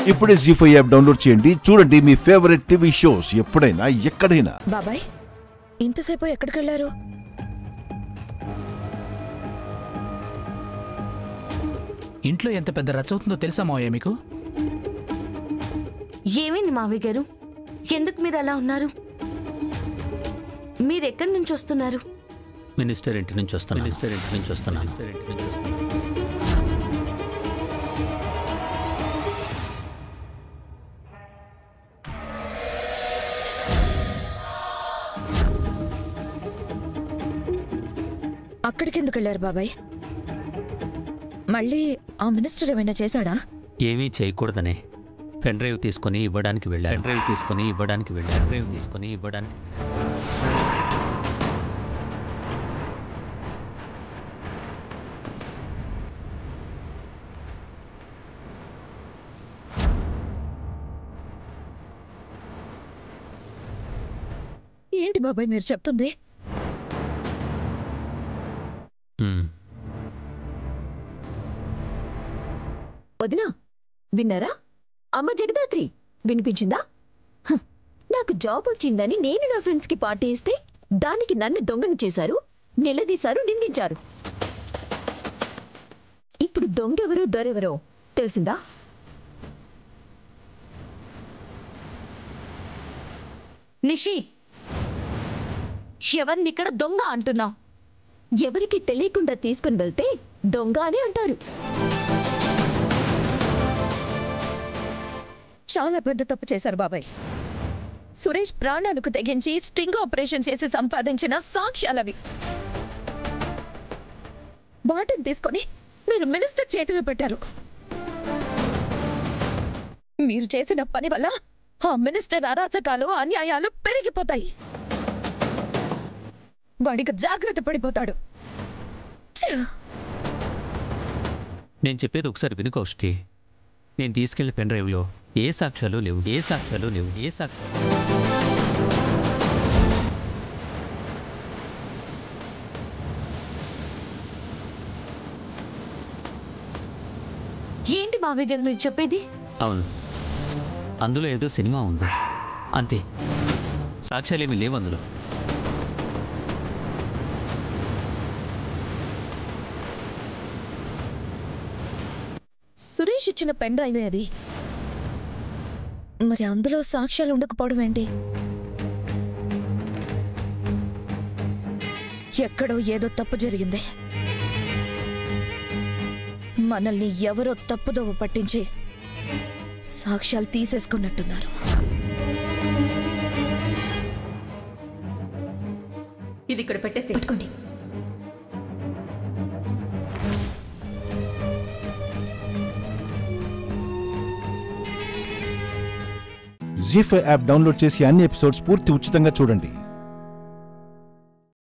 ఇప్పుడే G five app download చేయండి చూడండి మీ ఫేవరెట్ టీవీ షోస్ ఎప్పుడైనా ఎక్కడైనా బాబాయ్ ఇంతసేపు ఎక్కడికి వెళ్ళారు ఇంట్లో ఎంత పెద్ద రచ్చ అవుతుందో తెలుసా మావయ్య మీకు ఏమైంది మావయ్య గారు ఎందుకు మీరు అలా ఉన్నారు మీరు ఎక్కడి నుంచి వస్తున్నారు మినిస్టర్ ఇంటి నుంచి వస్తున్నా మినిస్టర్ ఇంటి నుంచి వస్తున్నా మినిస్టర్ ఇంటి నుంచి వస్తున్నా అక్కడికి ఎందుకు వెళ్ళారు బాబాయ్ మళ్ళీ ఆ మినిస్టర్ ఏమైనా చేశాడా ఏమీ చేయకూడదనే పెన్ డ్రైవ్ తీసుకొని ఇవ్వడానికి వెళ్ళాను పెన్ డ్రైవ్ తీసుకొని ఇవ్వడానికి వెళ్ళాను పెన్ డ్రైవ్ తీసుకొని ఇవ్వడానికి ఏంటి బాబాయ్ మీరు చెప్తుంది మ్మ్. వదినా విన్నారా అమ్మ జగదాత్రి వినిపించిందా హ్, నాకు జాబ్ వచ్చిందని నేను నా ఫ్రెండ్స్ కి పార్టీ ఇస్తే దానికి నన్ను దొంగను చేశారు నిలదీశారు నిందించారు ఇప్పుడు దొంగెవరో దొరెవరో తెలిసిందా నిషి ఎవరిని ఇక్కడ దొంగ అంటున్నావు ఎవరికి తెలియకుండా తీసుకుని వెళ్తే దొంగ అని అంటారు చాలా పెద్ద తప్పు చేశారు బాబాయ్ సురేష్ ప్రాణాలకు తెగించి స్ట్రింగ్ ఆపరేషన్ చేసి సంపాదించిన సాక్ష్యాలవి వాటిని తీసుకొని మీరు మినిస్టర్ చేతిలో పెట్టారు మీరు చేసిన పని వల్ల ఆ మినిస్టర్ అరాచకాలు అన్యాయాలు పెరిగిపోతాయి వాడికి జాగ్రత్త పడిపోతాడు ఛ! నేను చెప్పేది ఒకసారి విను కౌష్కి నేను తీసుకెళ్లిన పెన్ డ్రైవ్లో ఏ సాక్ష్యాలు లేవు ఏ సాక్ష్యాలు లేవు ఏ సాక్ష్యాలు ఏంటి మావయ్య గారు మీరు చెప్పేది అవును అందులో ఏదో సినిమా ఉంది అంతే సాక్ష్యాలేమీ లేవు అందులో సురేష్ ఇచ్చిన పెన్ డ్రైవ్ అది మరి అందులో సాక్ష్యాలు ఉండకపోవడం ఏంటి ఎక్కడో ఏదో తప్పు జరిగింది మనల్ని ఎవరో తప్పుదోవ పట్టించి సాక్ష్యాలు తీసేసుకున్నట్టున్నారు ఇది ఇక్కడ పెట్టేసి పెట్టుకోండి జీ ఫైవ్ యాప్ డౌన్లోడ్ చేసి అన్ని ఎపిసోడ్స్ పూర్తి ఉచితంగా చూడండి